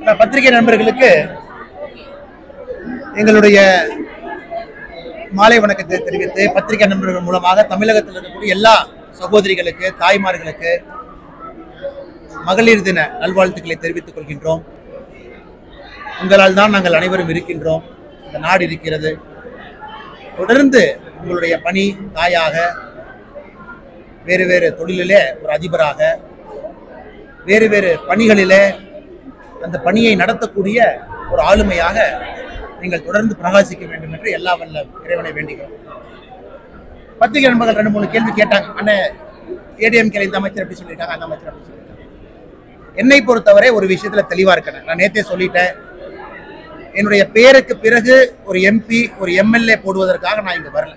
நான் பத்திரிகை நண்பர்களுக்கு எங்களுடைய மாலை வணக்கத்தை தெரிவித்து பத்திரிகை நண்பர்கள் மூலமாக தமிழகத்தில் இருக்கக்கூடிய எல்லா சகோதரிகளுக்கு தாய்மார்களுக்கு மகளிர் தின நல்வாழ்த்துக்களை தெரிவித்துக் கொள்கின்றோம் உங்களால் தான் நாங்கள் அனைவரும் இருக்கின்றோம் இந்த நாடு இருக்கிறது தொடர்ந்து உங்களுடைய பணி தாயாக வேறு வேறு தொழிலிலே ஒரு அதிபராக வேறு வேறு பணிகளிலே அந்த பணியை நடத்தக்கூடிய ஒரு ஆளுமையாக நீங்கள் தொடர்ந்து பிரகாசிக்க வேண்டும் என்று எல்லா வல்ல இறைவனை வேண்டுகிறோம் பத்திரிகை நண்பர்கள் ரெண்டு மூணு கேள்வி கேட்டாங்க அண்ணே ஏடிஎம்கே இந்த அமைச்சர் அப்படி சொல்லியிருக்காங்க அந்த அமைச்சர் அப்படி சொல்லியிருக்காங்க என்னை பொறுத்தவரை ஒரு விஷயத்துல தெளிவா இருக்கேன் நான் நேத்தே சொல்லிட்டேன் என்னுடைய பேருக்கு பிறகு ஒரு எம்பி ஒரு எம்எல்ஏ போடுவதற்காக நான் இங்க வரல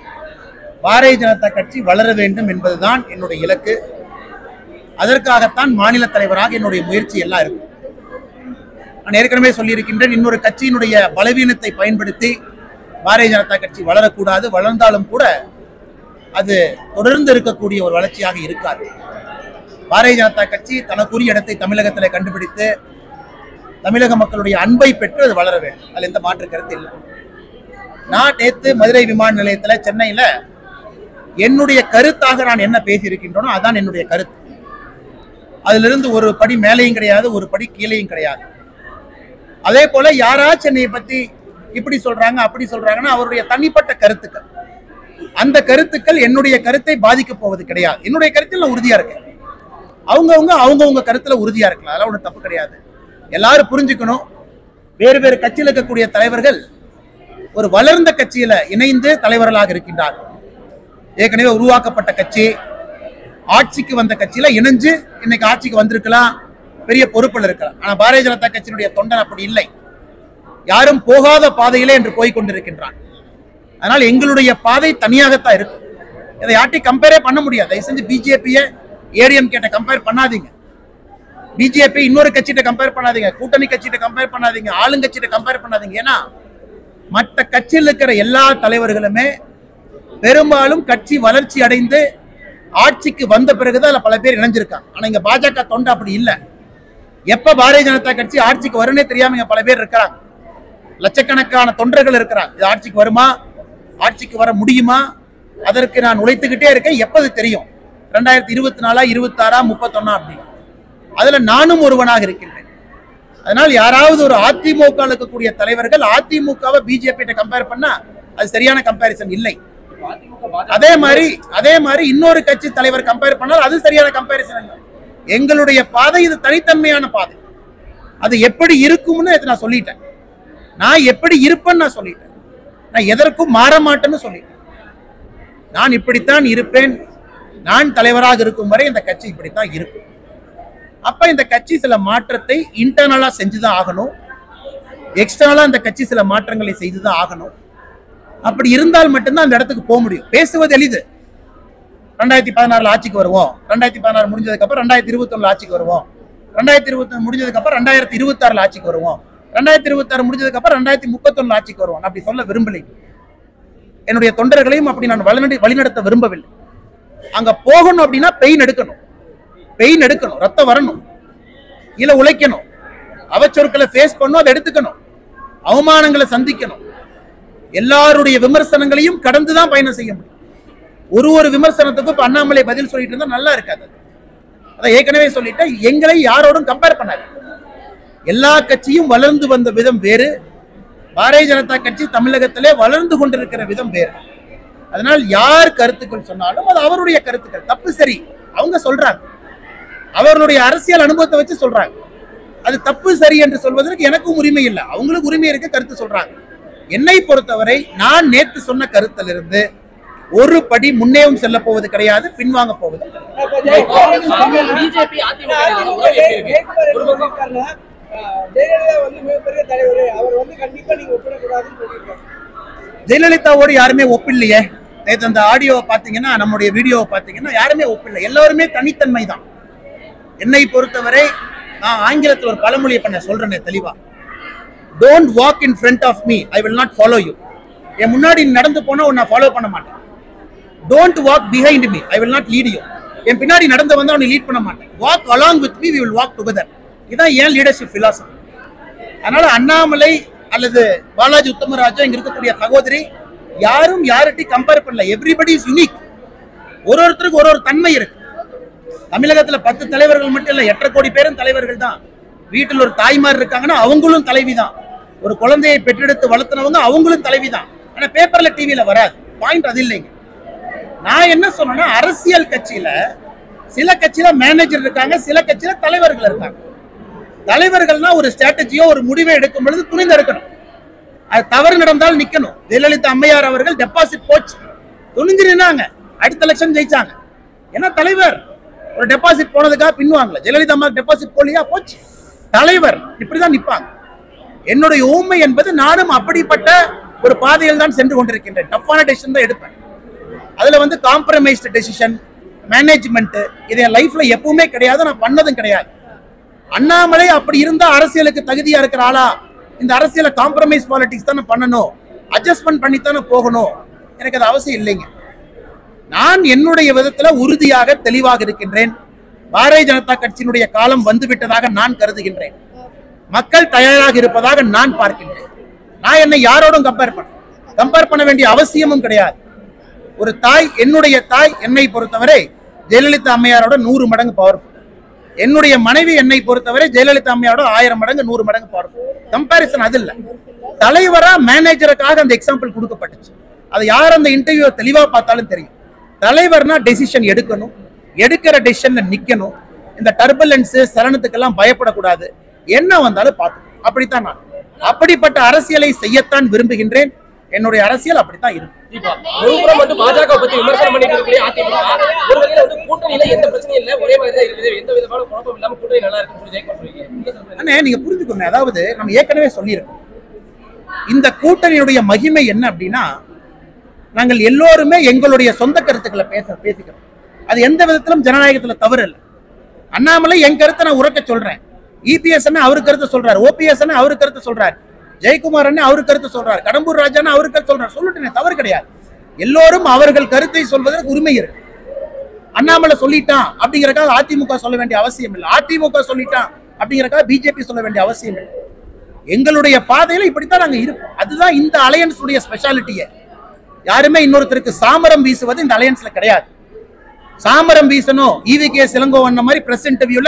பாரதிய ஜனதா கட்சி வளர வேண்டும் என்பதுதான் என்னுடைய இலக்கு அதற்காகத்தான் மாநில தலைவராக என்னுடைய முயற்சி எல்லாம் இருக்கும் நான் ஏற்கனவே சொல்லியிருக்கின்றேன் இன்னொரு கட்சியினுடைய பலவீனத்தை பயன்படுத்தி பாரதிய ஜனதா கட்சி வளரக்கூடாது வளர்ந்தாலும் கூட அது தொடர்ந்து இருக்கக்கூடிய ஒரு வளர்ச்சியாக இருக்காது பாரதிய ஜனதா கட்சி தனக்குரிய இடத்தை தமிழகத்தில் கண்டுபிடித்து தமிழக மக்களுடைய அன்பை பெற்று அது வளர வேண்டும் அதில் எந்த மாற்று கருத்து இல்லை நான் நேத்து மதுரை விமான நிலையத்துல சென்னையில என்னுடைய கருத்தாக நான் என்ன பேசியிருக்கின்றனோ அதான் என்னுடைய கருத்து அதிலிருந்து ஒரு படி மேலேயும் கிடையாது ஒரு படி கீழேயும் கிடையாது அதே போல யாராச்சும் என்னை பத்தி இப்படி சொல்றாங்க அப்படி சொல்றாங்கன்னா அவருடைய தனிப்பட்ட கருத்துக்கள் அந்த கருத்துக்கள் என்னுடைய கருத்தை பாதிக்க போவது கிடையாது என்னுடைய கருத்தில் நான் உறுதியா இருக்கேன் அவங்கவுங்க அவங்கவுங்க கருத்துல உறுதியா இருக்கலாம் அதெல்லாம் ஒன்றும் தப்பு கிடையாது எல்லாரும் புரிஞ்சுக்கணும் வேறு வேறு கட்சியில் இருக்கக்கூடிய தலைவர்கள் ஒரு வளர்ந்த கட்சியில இணைந்து தலைவர்களாக இருக்கின்றார் ஏற்கனவே உருவாக்கப்பட்ட கட்சி ஆட்சிக்கு வந்த கட்சியில இணைஞ்சு இன்னைக்கு ஆட்சிக்கு வந்திருக்கலாம் பெரிய பொறுப்பில் இருக்கலாம் ஆனா பாரதிய ஜனதா கட்சியினுடைய தொண்டன் அப்படி இல்லை யாரும் போகாத பாதையிலே என்று போய் கொண்டிருக்கின்றான் அதனால் எங்களுடைய பாதை தனியாகத்தான் இருக்கும் இதை யார்ட்டையும் கம்பேரே பண்ண முடியாது தயவு செஞ்சு பிஜேபியை ஏடிஎம் கேட்ட கம்பேர் பண்ணாதீங்க பிஜேபி இன்னொரு கட்சிகிட்ட கம்பேர் பண்ணாதீங்க கூட்டணி கட்சிகிட்ட கம்பேர் பண்ணாதீங்க ஆளுங்கட்சிகிட்ட கம்பேர் பண்ணாதீங்க ஏன்னா மற்ற கட்சியில் இருக்கிற எல்லா தலைவர்களுமே பெரும்பாலும் கட்சி வளர்ச்சி அடைந்து ஆட்சிக்கு வந்த பிறகுதான் அதுல பல பேர் இணைஞ்சிருக்காங்க ஆனா இங்க பாஜக தொண்டை அப்படி இல்லை எப்ப பாரதிய ஜனதா கட்சி ஆட்சிக்கு வரும்னே தெரியாம இங்க பல பேர் இருக்கிறாங்க லட்சக்கணக்கான தொண்டர்கள் இருக்கிறாங்க இது ஆட்சிக்கு வருமா ஆட்சிக்கு வர முடியுமா அதற்கு நான் உழைத்துக்கிட்டே இருக்கேன் எப்போது தெரியும் ரெண்டாயிரத்தி இருபத்தி நாலா இருபத்தாறா முப்பத்தொன்னா அப்படி அதுல நானும் ஒருவனாக இருக்கின்றேன் அதனால் யாராவது ஒரு அதிமுக இருக்கக்கூடிய தலைவர்கள் அதிமுகவை பிஜேபி கம்பேர் பண்ணா அது சரியான கம்பேரிசன் இல்லை அதே மாதிரி அதே மாதிரி இன்னொரு கட்சி தலைவர் கம்பேர் பண்ணால் அது சரியான கம்பேரிசன் இல்லை எங்களுடைய பாதை இது தனித்தன்மையான பாதை அது எப்படி இருக்கும்னு நேத்து நான் சொல்லிட்டேன் நான் எப்படி இருப்பேன்னு நான் சொல்லிட்டேன் நான் எதற்கும் மாற மாட்டேன்னு சொல்லிட்டேன் நான் இப்படித்தான் இருப்பேன் நான் தலைவராக இருக்கும் வரை இந்த கட்சி இப்படித்தான் இருக்கும் அப்ப இந்த கட்சி சில மாற்றத்தை இன்டர்னலா செஞ்சுதான் ஆகணும் எக்ஸ்டர்னலா இந்த கட்சி சில மாற்றங்களை செய்துதான் ஆகணும் அப்படி இருந்தால் மட்டும்தான் அந்த இடத்துக்கு போக முடியும் பேசுவது எளிது ரெண்டாயிரத்தி பதினாறுல ஆட்சிக்கு வருவோம் ரெண்டாயிரத்தி பதினாறு முடிஞ்சதுக்கு அப்புறம் ரெண்டாயிரத்தி இருபத்தி ஆட்சிக்கு வருவோம் ரெண்டாயிரத்தி இருபத்தி முடிஞ்சதுக்கு அப்புறம் ரெண்டாயிரத்தி இருபத்தாறுல ஆட்சிக்கு வருவோம் ரெண்டாயிரத்தி இருபத்தாறு முடிஞ்சதுக்கு அப்புறம் ரெண்டாயிரத்தி முப்பத்தொன்னு ஆட்சிக்கு வருவோம் நான் அப்படி சொல்ல விரும்பலை என்னுடைய தொண்டர்களையும் அப்படி நான் வழிநடை வழிநடத்த விரும்பவில்லை அங்க போகணும் அப்படின்னா பெயின் எடுக்கணும் பெயின் எடுக்கணும் ரத்தம் வரணும் இல்ல உழைக்கணும் அவச்சொற்களை ஃபேஸ் பண்ணும் அதை எடுத்துக்கணும் அவமானங்களை சந்திக்கணும் எல்லாருடைய விமர்சனங்களையும் கடந்து தான் பயணம் செய்ய முடியும் ஒரு ஒரு விமர்சனத்துக்கும் இப்ப அண்ணாமலை பதில் சொல்லிட்டு இருந்தா நல்லா இருக்காது அதை ஏற்கனவே சொல்லிட்டேன் எங்களை யாரோடும் கம்பேர் பண்ணாது எல்லா கட்சியும் வளர்ந்து வந்த விதம் வேறு பாரதிய ஜனதா கட்சி தமிழகத்திலே வளர்ந்து கொண்டிருக்கிற விதம் வேறு அதனால் யார் கருத்துக்கள் சொன்னாலும் அது அவருடைய கருத்துக்கள் தப்பு சரி அவங்க சொல்றாங்க அவர்களுடைய அரசியல் அனுபவத்தை வச்சு சொல்றாங்க அது தப்பு சரி என்று சொல்வதற்கு எனக்கும் உரிமை இல்லை அவங்களுக்கு உரிமை இருக்க கருத்து சொல்றாங்க என்னை பொறுத்தவரை நான் நேற்று சொன்ன கருத்திலிருந்து ஒரு படி முன்னேவும் செல்ல போவது கிடையாது பின்வாங்க போவது பிஜேபி அதிமுக ஜெயலலிதா வந்து மிகப்பெரிய தலைவர் அவர் வந்து கண்டிப்பா நீங்க ஒப்பிடக்கூடாதுன்னு சொல்லியிருக்காரு ஜெயலலிதாவோடு யாருமே ஒப்பில்லையே நேற்று அந்த ஆடியோவை பார்த்தீங்கன்னா நம்முடைய வீடியோவை பார்த்தீங்கன்னா யாருமே ஒப்பில்லை எல்லாருமே தனித்தன்மை தான் என்னை பொறுத்தவரை நான் ஆங்கிலத்தில் ஒரு பழமொழியை பண்ண சொல்றேனே தெளிவா don't walk in front of me I will not follow you என் முன்னாடி நீ நடந்து போனா உன்னை ஃபாலோ பண்ண மாட்டேன் don't walk behind me I will not lead you என் பின்னாடி நடந்து வந்தா உன்னை லீட் பண்ண மாட்டேன் walk along with me we will walk together இதான் ஏன் லீடர்ஷிப் philosophy அதனால அண்ணாமலை அல்லது பாலாஜி உத்தமராஜா இங்க இருக்கக்கூடிய சகோதரி யாரும் யார்கிட்டையும் கம்பேர் பண்ணல எவ்ரிபடி இஸ் யூனிக் ஒரு ஒருத்தருக்கு ஒரு ஒரு தன்மை இருக்கு தமிழகத்துல பத்து தலைவர்கள் மட்டும் இல்ல எட்டரை கோடி பேரும் தலைவர்கள் தான் வீட்டில் ஒரு தாய்மார் இருக்காங்கன்னா அவங்களும் தலைவி தான் ஒரு குழந்தையை பெற்றெடுத்து வளர்த்துனவங்க அவங்களும் தலைவி தான் ஆனா பேப்பர்ல டிவியில வராது பாயிண்ட் அது இல்லைங்க நான் என்ன சொன்னேன்னா அரசியல் கட்சியில சில கட்சியில மேனேஜர் இருக்காங்க சில கட்சியில தலைவர்கள் இருக்காங்க தலைவர்கள்னா ஒரு ஸ்ட்ராட்டஜியோ ஒரு முடிவை எடுக்கும் பொழுது துணிந்து எடுக்கணும் அது தவறு நடந்தால் நிக்கணும் ஜெயலலிதா அம்மையார் அவர்கள் டெபாசிட் போச்சு துணிஞ்சு நின்னாங்க அடுத்த எலெக்ஷன் ஜெயிச்சாங்க ஏன்னா தலைவர் ஒரு டெபாசிட் போனதுக்காக பின்வாங்கல ஜெயலலிதா அம்மா டெபாசிட் போலியா போச்சு தலைவர் இப்படிதான் நிப்பாங்க என்னுடைய ஊமை என்பது நானும் அப்படிப்பட்ட ஒரு பாதையில் தான் சென்று கொண்டிருக்கின்றேன் டஃப்பான டெசிஷன் தான் எடுப்பேன் அதுல வந்து காம்ப்ரமைஸ்டு டெசிஷன் மேனேஜ்மெண்ட் இது என் லைஃப்ல எப்பவுமே கிடையாது நான் பண்ணதும் கிடையாது அண்ணாமலை அப்படி இருந்தா அரசியலுக்கு தகுதியா இருக்கிற ஆளா இந்த அரசியல காம்ப்ரமைஸ் பாலிடிக்ஸ் தானே பண்ணணும் அட்ஜஸ்ட்மெண்ட் பண்ணித்தானே போகணும் எனக்கு அது அவசியம் இல்லைங்க நான் என்னுடைய விதத்துல உறுதியாக தெளிவாக இருக்கின்றேன் பாரதிய ஜனதா கட்சியினுடைய காலம் வந்துவிட்டதாக நான் கருதுகின்றேன் மக்கள் தயாராக இருப்பதாக நான் பார்க்கின்றேன் நான் என்னை யாரோடும் கம்பேர் பண்ண கம்பேர் பண்ண வேண்டிய அவசியமும் கிடையாது ஒரு தாய் என்னுடைய தாய் என்னை பொறுத்தவரை ஜெயலலிதா அம்மையாரோட நூறு மடங்கு பவர்ஃபுல் என்னுடைய மனைவி என்னை பொறுத்தவரை ஜெயலலிதா அம்மையாரோட ஆயிரம் மடங்கு நூறு மடங்கு பவர்ஃபுல் கம்பாரிசன் அது இல்ல தலைவரா மேனேஜருக்காக அந்த எக்ஸாம்பிள் கொடுக்கப்பட்டுச்சு அது யார் அந்த இன்டர்வியூ தெளிவா பார்த்தாலும் தெரியும் தலைவர்னா டெசிஷன் எடுக்கணும் எடுக்கிற டெசிஷன்ல நிக்கணும் இந்த டர்புலன்ஸ் சலனத்துக்கெல்லாம் பயப்படக்கூடாது என்ன வந்தாலும் பார்க்கணும் அப்படித்தான் நான் அப்படிப்பட்ட அரசியலை செய்யத்தான் விரும்புகின்றேன் என்னுடைய அரசியல் அப்படித்தான் இருக்கும் தீபா ஒரு புறம் மட்டும் பாஜக பத்தி விமர்சனம் பண்ணிட்டு இருக்கக்கூடிய அதிமுக ஒரு வகையில வந்து கூட்டணியில எந்த பிரச்சனையும் இல்ல ஒரே மாதிரி தான் இருக்குது எந்த விதமான குழப்பம் இல்லாம கூட்டணி நல்லா இருக்குன்னு சொல்லி ஜெயக்குமார் சொல்லிங்க நீங்க சொல்றது என்ன? அண்ணே நீங்க புரிஞ்சுக்கணும் அதாவது நம்ம ஏற்கனவே சொல்லியிருக்கோம் இந்த கூட்டணியுடைய மகிமை என்ன அப்படின்னா நாங்கள் எல்லோருமே எங்களுடைய சொந்த கருத்துக்களை பேச பேசிக்கிறோம் அது எந்த விதத்திலும் ஜனநாயகத்துல தவறு இல்லை அண்ணாமலை என் கருத்தை நான் உறக்க சொல்றேன் இபிஎஸ் அண்ணா அவரு கருத்தை சொல்றாரு ஓபிஎஸ் அண்ணா அவரு கருத்தை சொல்றாரு ஜெயக்குமார் அண்ணா அவரு கருத்தை சொல்றாரு கடம்பூர் ராஜா அவரு கருத்து சொல்றாரு சொல்லட்டுனே தவறு கிடையாது எல்லோரும் அவர்கள் கருத்தை சொல்வதற்கு உரிமை இருக்கு அண்ணாமலை சொல்லிட்டான் அப்படிங்கறக்காக அதிமுக சொல்ல வேண்டிய அவசியம் இல்லை அதிமுக சொல்லிட்டான் அப்படிங்கறக்காக பிஜேபி சொல்ல வேண்டிய அவசியம் இல்லை எங்களுடைய பாதையில இப்படித்தான் நாங்க இருப்போம் அதுதான் இந்த அலையன்ஸ் உடைய ஸ்பெஷாலிட்டியே யாருமே இன்னொருத்தருக்கு சாமரம் வீசுவது இந்த அலையன்ஸ்ல கிடையாது சாமரம் வீசணும் ஈவி கே சிலங்கோவன் மாதிரி பிரஸ் இன்டர்வியூல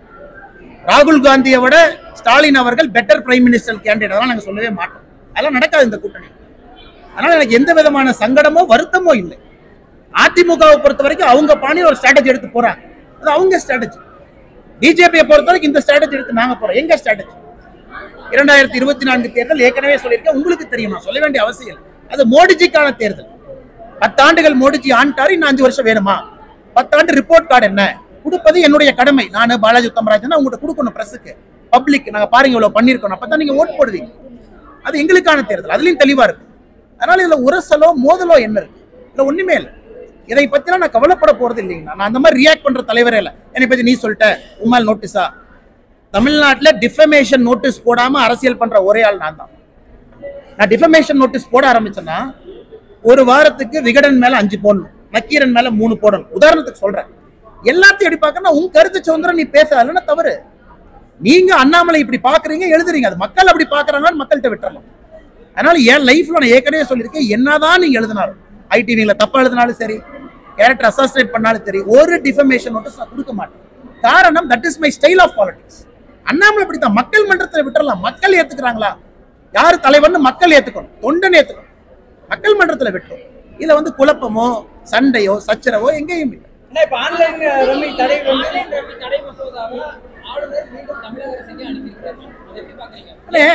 ராகுல் காந்தியை விட ஸ்டாலின் அவர்கள் பெட்டர் பிரைம் மினிஸ்டர் கேண்டிடேட் அதெல்லாம் நாங்க சொல்லவே மாட்டோம் அதெல்லாம் நடக்காது இந்த கூட்டணி அதனால எனக்கு எந்த விதமான சங்கடமோ வருத்தமோ இல்லை அதிமுகவை பொறுத்த வரைக்கும் அவங்க பாணியில் ஒரு ஸ்ட்ராட்டஜி எடுத்து போறாங்க அது அவங்க ஸ்ட்ராட்டஜி பிஜேபியை பொறுத்த வரைக்கும் இந்த ஸ்ட்ராட்டஜி எடுத்து நாங்க போறோம் எங்க ஸ்ட்ராட்டஜி இரண்டாயிரத்தி இருபத்தி நான்கு தேர்தல் ஏற்கனவே சொல்லியிருக்கேன் உங்களுக்கு தெரியும் நான் சொல்ல வேண்டிய அவசியம் இல்லை அது மோடிஜிக்கான தேர்தல் பத்தாண்டுகள் மோடிஜி ஆண்டாரு இன்னும் அஞ்சு வருஷம் வேணுமா பத்தாண்டு ரிப்போர்ட் கார்டு என்ன கொடுப்பது என்னுடைய கடமை நான் பாலாஜி உத்தமராஜன் உங்கள்கிட்ட கொடுக்கணும் பிரஸுக்கு பப்ளிக் நாங்க பாருங்க இவ்வளவு பண்ணிருக்கோம் அப்பதான் நீங்க ஓட்டு போடுவீங்க அது எங்களுக்கான தேர்தல் அதுலயும் தெளிவா இருக்கும் அதனால இதுல உரசலோ மோதலோ என்ன இருக்கு இதுல ஒண்ணுமே இல்லை இதை பத்திலாம் நான் கவலைப்பட போறது இல்லைங்கண்ணா நான் அந்த மாதிரி ரியாக்ட் பண்ற தலைவரே இல்லை என்னை பத்தி நீ சொல்லிட்ட உமால் நோட்டீஸா தமிழ்நாட்டுல டிஃபமேஷன் நோட்டீஸ் போடாம அரசியல் பண்ற ஒரே ஆள் நான் தான் நான் டிஃபமேஷன் நோட்டீஸ் போட ஆரம்பிச்சேன்னா ஒரு வாரத்துக்கு விகடன் மேல அஞ்சு போடணும் நக்கீரன் மேல மூணு போடணும் உதாரணத்துக்கு சொல்றேன் எல்லாத்தையும் எப்படி பார்க்கணும் உன் கருத்து சுதந்திரம் நீ பேச இல்லைன்னா தவறு நீங்க அண்ணாமலை இப்படி பாக்குறீங்க எழுதுறீங்க அது மக்கள் அப்படி பாக்குறாங்கன்னு மக்கள்கிட்ட விட்டுறலாம் அதனால என் லைஃப்ல நான் ஏற்கனவே சொல்லியிருக்கேன் என்னதான் நீங்க எழுதினாலும் ஐடிவில தப்பா எழுதினாலும் சரி கேரக்டர் அசாசினேட் பண்ணாலும் சரி ஒரு டிஃபமேஷன் நோட்டீஸ் நான் கொடுக்க மாட்டேன் காரணம் that is my style of politics Annamalai இப்படித்தான் மக்கள் மன்றத்தில் விட்டுறலாம் மக்கள் ஏத்துக்கிறாங்களா யார் தலைவர்னு மக்கள் ஏத்துக்கணும் தொண்டன் ஏத்துக்கணும் மக்கள் மன்றத்துல விட்டுரும் இதுல வந்து குழப்பமோ சண்டையோ சச்சரவோ எங்கேயும் இல்லை ஆனா இப்ப ஆன்லைன் ரம்மி தடை வந்து தடை மசோதாவை ஆளுநர் மீண்டும் தமிழக அரசுக்கு அனுப்பியிருக்கிறார் அதை எப்படி பாக்குறீங்க அண்ணே,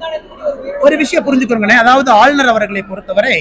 ஒரு விஷயம் புரிஞ்சுக்கிறோங்கண்ணே அதாவது ஆளுநர் அவர்களை பொறுத்தவரை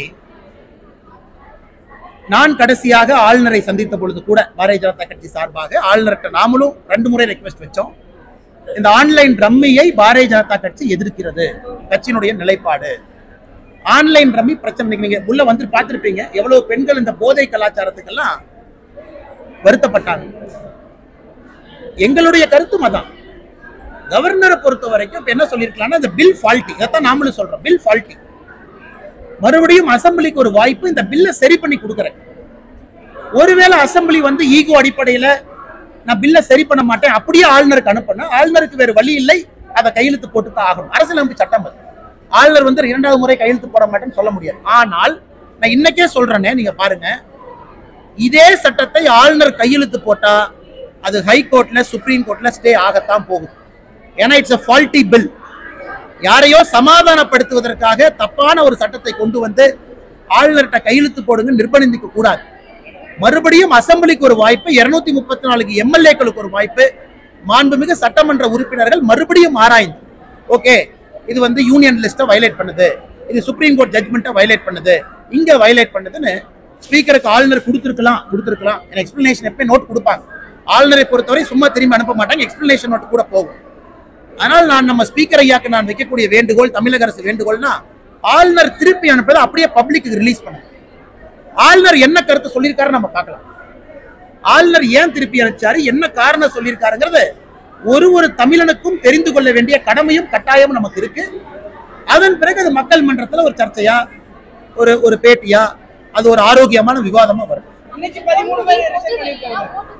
நான் கடைசியாக ஆளுநரை சந்தித்த பொழுது கூட பாரதிய ஜனதா கட்சி சார்பாக ஆளுநர்கிட்ட நாமளும் ரெண்டு முறை ரெக்வெஸ்ட் வச்சோம் இந்த ஆன்லைன் ரம்மியை பாரதிய ஜனதா கட்சி எதிர்க்கிறது கட்சியினுடைய நிலைப்பாடு ஆன்லைன் ரம்மி பிரச்சனை இன்னைக்கு நீங்க உள்ள வந்து பார்த்திருப்பீங்க எவ்வளவு பெண்கள் இந்த போதை கலாச்சாரத்துக்கெல்லாம் வருத்தப்பட்டாங்க எங்களுடைய கருத்தும் அதான் கவர்னரை பொறுத்த வரைக்கும் இப்ப என்ன சொல்லியிருக்கலாம்னா இந்த பில் ஃபால்ட்டி இதைத்தான் நாமளும் சொல்றோம் பில் ஃபால்ட்டி மறுபடியும் அசம்பிளிக்கு ஒரு வாய்ப்பு இந்த பில்லை சரி பண்ணி கொடுக்குறேன் ஒருவேளை அசம்பிளி வந்து ஈகோ அடிப்படையில நான் பில்லை சரி பண்ண மாட்டேன் அப்படியே ஆளுநருக்கு அனுப்பினா ஆளுநருக்கு வேறு வழி இல்லை அதை கையெழுத்து போட்டு தான் ஆகணும் அரசியலமைப்பு சட்டம் அது ஆளுநர் வந்து இரண்டாவது முறை கையெழுத்து போட மாட்டேன்னு சொல்ல முடியாது ஆனால் நான் இன்னைக்கே சொல்றேனே நீங்க பாருங்க இதே சட்டத்தை ஆளுநர் கையெழுத்து போட்டா அது ஹை கோர்ட்ல சுப்ரீம் கோர்ட்ல ஸ்டே ஆகத்தான் போகுது ஏன்னா இட்ஸ் a ஃபால்ட்டி பில் யாரையோ சமாதானப்படுத்துவதற்காக தப்பான ஒரு சட்டத்தை கொண்டு வந்து ஆளுநர்கிட்ட கையெழுத்து போடுங்க நிர்பந்திக்க கூடாது மறுபடியும் அசெம்பிளிக்கு ஒரு வாய்ப்பு இருநூத்தி முப்பத்தி நாலுக்கு எம்எல்ஏக்களுக்கு ஒரு வாய்ப்பு மாண்புமிகு சட்டமன்ற உறுப்பினர்கள் மறுபடியும் ஆராய்ந்து ஓகே இது வந்து யூனியன் லிஸ்ட்டை வயலேட் பண்ணுது இது சுப்ரீம் கோர்ட் ஜட்மெண்ட்டை வயலேட் பண்ணுது இங்க வயலேட் பண்ணுதுன்னு ஸ்பீக்கருக்கு ஆளுநர் கொடுத்துருக்கலாம் கொடுத்துருக்கலாம் எக்ஸ்பிளனேஷன் எப்பயும் நோட் கொடுப்பாங்க ஆளுநரை பொறுத்தவரை சும்மா திரும்பி அனுப்ப மாட்டாங்க எக்ஸ்பிளனேஷன் நோட் கூட போகும் ஆனால் நான் நம்ம ஸ்பீக்கர் ஐயாக்கு நான் வைக்கக்கூடிய வேண்டுகோள் தமிழக அரசு வேண்டுகோள்னா ஆளுநர் திருப்பி அனுப்புறதை அப்படியே பப்ளிக்கு ரிலீஸ் பண்ணுங்க ஆளுநர் என்ன கருத்து சொல்லியிருக்காரு நம்ம பார்க்கலாம் ஆளுநர் ஏன் திருப்பி அனுப்பிச்சாரு என்ன காரணம் சொல்லியிருக்காருங்கிறது ஒரு ஒரு தமிழனுக்கும் தெரிந்து கொள்ள வேண்டிய கடமையும் கட்டாயமும் நமக்கு இருக்கு அதன் பிறகு அது மக்கள் மன்றத்துல ஒரு சர்ச்சையா ஒரு ஒரு பேட்டியா அது ஒரு ஆரோக்கியமான விவாதமா வரும் இன்னைக்கு பதிமூணு பேர் ரிசைன் பண்ணிருக்காங்க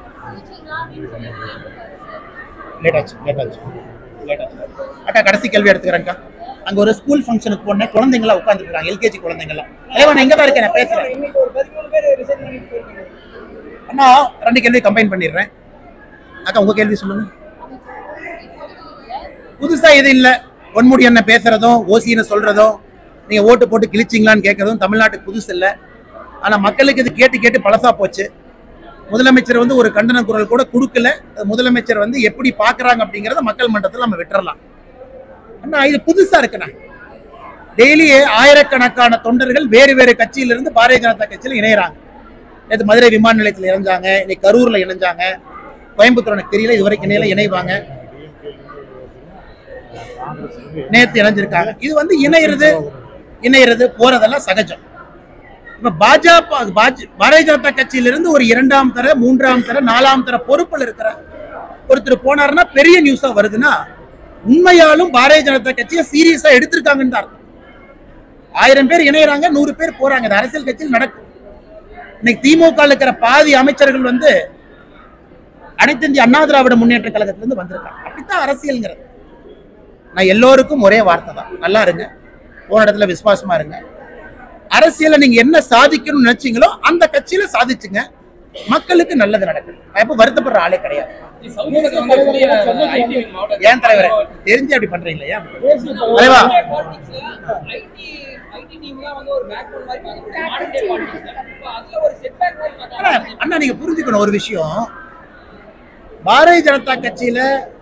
லேட் ஆச்சு லேட் ஆச்சு லேட் ஆச்சு அக்கா கடைசி கேள்வி எடுத்துக்கிறேன்க்கா அங்க ஒரு ஸ்கூல் ஃபங்க்ஷனுக்கு போனேன் குழந்தைங்களா உட்காந்துருக்காங்க எல்கேஜி குழந்தைங்களாம் தலைவா நான் எங்க தான் இருக்கேன் நான் பேசுறேன் இன்னைக்கு ஒரு பதிமூணு பேர் ரிசைன் பண்ணிட்டு போயிருக்காங்க அண்ணா ரெண்டு கேள்வி கம்பைன் பண்ணிடுறேன் அக்கா உங்க கேள்வி சொல்லுங்க புதுசா இது இல்ல பொன்முடி என்ன பேசுறதும் ஓசின்னு சொல்றதும் நீங்க ஓட்டு போட்டு கிழிச்சிங்களான்னு கேட்கறதும் தமிழ்நாட்டுக்கு புதுசு இல்ல ஆனா மக்களுக்கு இது கேட்டு கேட்டு பழசா போச்சு முதலமைச்சர் வந்து ஒரு கண்டன குரல் கூட கொடுக்கல அது முதலமைச்சர் வந்து எப்படி பாக்குறாங்க அப்படிங்கறத மக்கள் மன்றத்தில் நம்ம விட்டுறலாம் அண்ணா இது புதுசா இருக்குண்ணா டெய்லி ஆயிரக்கணக்கான தொண்டர்கள் வேறு வேறு கட்சியிலிருந்து பாரதிய ஜனதா கட்சியில் இணையறாங்க நேற்று மதுரை விமான நிலையத்தில் இணைஞ்சாங்க இன்னைக்கு கரூர்ல இணைஞ்சாங்க கோயம்புத்தூர் எனக்கு தெரியல இது வரைக்கும் இணையில இணைவாங்க நேத்து இணைஞ்சிருக்காங்க இது வந்து இணையிறது இணையிறது போறதெல்லாம் சகஜம் இப்ப பாஜக பாஜ- பாரதிய ஜனதா கட்சியிலிருந்து ஒரு இரண்டாம் தர மூன்றாம் தர நாலாம் தர பொறுப்பில் இருக்கிற ஒருத்தர் போனாருன்னா பெரிய நியூஸா வருதுன்னா உண்மையாலும் பாரதிய ஜனதா கட்சியை சீரியஸா எடுத்திருக்காங்கன்னு தான் அர்த்தம் ஆயிரம் பேர் இணையறாங்க நூறு பேர் போறாங்க இது அரசியல் கட்சியில் நடக்கும் இன்னைக்கு திமுக இருக்கிற பாதி அமைச்சர்கள் வந்து அனைத்து இந்திய அண்ணா திராவிட முன்னேற்ற கழகத்திலிருந்து வந்திருக்காங்க அப்படித்தான் அரசியல்ங்கிறது நான் எல்லோருக்கும் ஒரே வார்த்தை தான் நல்லா இருங்க போன இடத்துல விசுவாசமா இருங்க அரசியல நீங்க என்ன சாதிக்கணும்னு நினைச்சீங்களோ அந்த கட்சியில சாதிச்சுங்க மக்களுக்கு நல்லது நடக்கும் நான் எப்ப வருத்தப்படுற ஆளே கிடையாது சமூகத்துல வந்து கூடிய IT மாவட்ட ஏன் தலைவரே தெரிஞ்சு அப்படி பண்றீங்களா ஏன் அப்படி பண்றீங்க? தலைவா ஐடி ஐடி டீம் தான் வந்து ஒரு பேக் போன் மாதிரி பார்க்கணும் மாடர்ன் டே பாலிடிக்ஸ்ல இப்போ அதுல ஒரு செட் பேக் மாதிரி அண்ணா, பார்க்கறாங்க அண்ணா நீங்க புரிஞ்சுக்கணும் ஒரு விஷயம் பாரதிய ஜனதா கட்சியில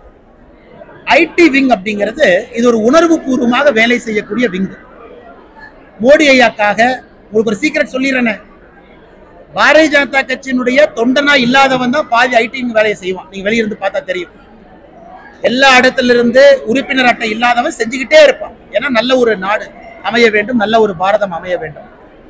ஐடி விங் அப்படிங்கிறது இது ஒரு உணர்வு பூர்வமாக வேலை செய்யக்கூடிய விங் மோடி ஐயாக்காக உங்களுக்கு ஒரு சீக்கிரட் சொல்லிடுறேனே பாரதிய ஜனதா கட்சியினுடைய தொண்டனா இல்லாதவன் தான் பாதி ஐடி விங் வேலையை செய்வான் நீங்க வெளியிருந்து பார்த்தா தெரியும் எல்லா இடத்துல இருந்து உறுப்பினர் அட்டை இல்லாதவன் செஞ்சுக்கிட்டே இருப்பான் ஏன்னா நல்ல ஒரு நாடு அமைய வேண்டும் நல்ல ஒரு பாரதம் அமைய வேண்டும்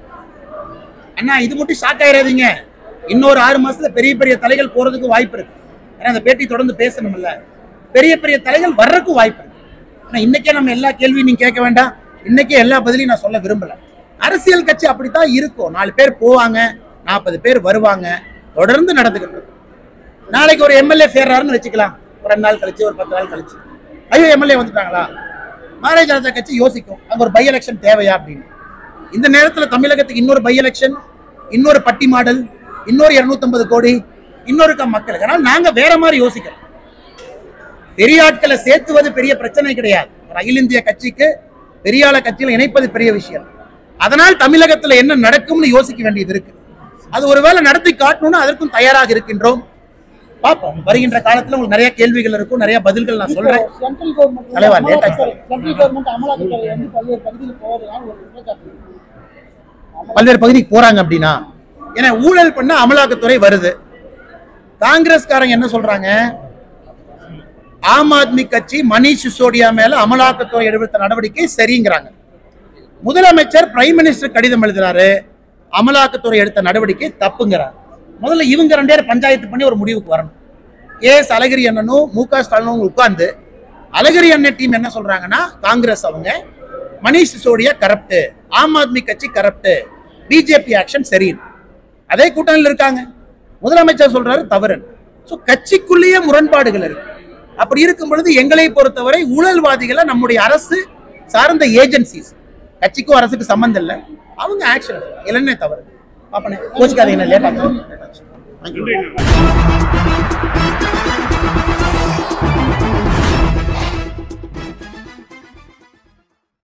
அண்ணா இது மட்டும் ஷாக் ஆயிடாதீங்க இன்னொரு ஆறு மாசத்துல பெரிய பெரிய தலைகள் போறதுக்கு வாய்ப்பு இருக்கு ஏன்னா அந்த பேட்டி தொடர்ந்து பேசணும்ல பெரிய பெரிய தலைகள் வர்றதுக்கு வாய்ப்பு இருக்கு ஆனா இன்னைக்கே நம்ம எல்லா கேள்வியும் நீங்க கேட்க வேண்டாம் இன்னைக்கே எல்லா பதிலையும் நான் சொல்ல விரும்பல அரசியல் கட்சி அப்படித்தான் இருக்கும் நாலு பேர் போவாங்க நாற்பது பேர் வருவாங்க தொடர்ந்து நடந்துகிட்டு இருக்கும் நாளைக்கு ஒரு எம்எல்ஏ சேர்றாருன்னு வச்சுக்கலாம் ஒரு ரெண்டு நாள் கழிச்சு ஒரு பத்து நாள் கழிச்சு ஐயோ எம்எல்ஏ வந்துட்டாங்களா பாரதிய ஜனதா கட்சி யோசிக்கும் அங்க ஒரு பை எலெக்ஷன் தேவையா அப்படின்னு இந்த நேரத்துல தமிழகத்துக்கு இன்னொரு பை எலெக்ஷன் இன்னொரு பட்டி மாடல் இன்னொரு 250 கோடி இன்னொரு கம் மக்களுக்கு ஆனால் நாங்க வேற மாதிரி யோசிக்கிறோம் பெரிய ஆட்களை சேர்த்துவது பெரிய பிரச்சனை கிடையாது ஒரு அகில இந்திய கட்சிக்கு பெரிய ஆள கட்சியில் இணைப்பது பெரிய விஷயம் அதனால் தமிழகத்துல என்ன நடக்கும்னு யோசிக்க வேண்டியது இருக்கு அது ஒருவேளை நடத்தி காட்டணும்னு அதற்கும் தயாராக இருக்கின்றோம் பார்ப்போம் வருகின்ற காலத்துல உங்களுக்கு நிறைய கேள்விகள் இருக்கும் நிறைய பதில்கள் நான் சொல்றேன் சென்ட்ரல் கவர்மெண்ட் தலைவா, late ஆச்சு. சென்ட்ரல் கவர்மெண்ட் அமலாக்கத்துறை வந்து பல்வேறு பகுதியில் போவதனால ஒரு குற்றச்சாட்டு இருக்கு. பல்வேறு பகுதிக்கு போறாங்க அப்படின்னா ஏன்னா ஊழல் பண்ண அமலாக்கத்துறை வருது காங்கிரஸ்காரங்க என்ன சொல்றாங்க ஆம் ஆத்மி கட்சி மணிஷ் சிசோடியா மேல அமலாக்கத்துறை எடுத்த நடவடிக்கை சரிங்கிறாங்க முதலமைச்சர் பிரைம் மினிஸ்டர் கடிதம் எழுதுறாரு அமலாக்கத்துறை எடுத்த நடவடிக்கை தப்புங்கிறார் முதல்ல இவங்க ரெண்டு பேரும் பஞ்சாயத்து பண்ணி ஒரு முடிவுக்கு வரணும் கே எஸ் அழகிரி அண்ணனும் மு க ஸ்டாலினும் உட்கார்ந்து அழகிரி அண்ணன் டீம் என்ன சொல்றாங்கன்னா காங்கிரஸ் அவங்க மணிஷ் சிசோடியா கரப்ட் ஆம் ஆத்மி கட்சி கரப்ட் பிஜேபி ஆக்ஷன் சரியில்லை அதே கூட்டணியில் இருக்காங்க முதலமைச்சர் சொல்றாரு தவறு ஸோ கட்சிக்குள்ளேயே முரண்பாடுகள் இருக்கு அப்படி இருக்கும் பொழுது எங்களை பொறுத்தவரை ஊழல்வாதிகளை நம்முடைய அரசு சார்ந்த ஏஜென்சிஸ் கட்சிக்கும் அரசுக்கு சம்பந்தம் இல்லை அவங்க ஆக்ஷன் இல்லைன்னே தவறு பாப்பனே கோச்சிக்காதீங்க லேட் ஆகும் நன்றி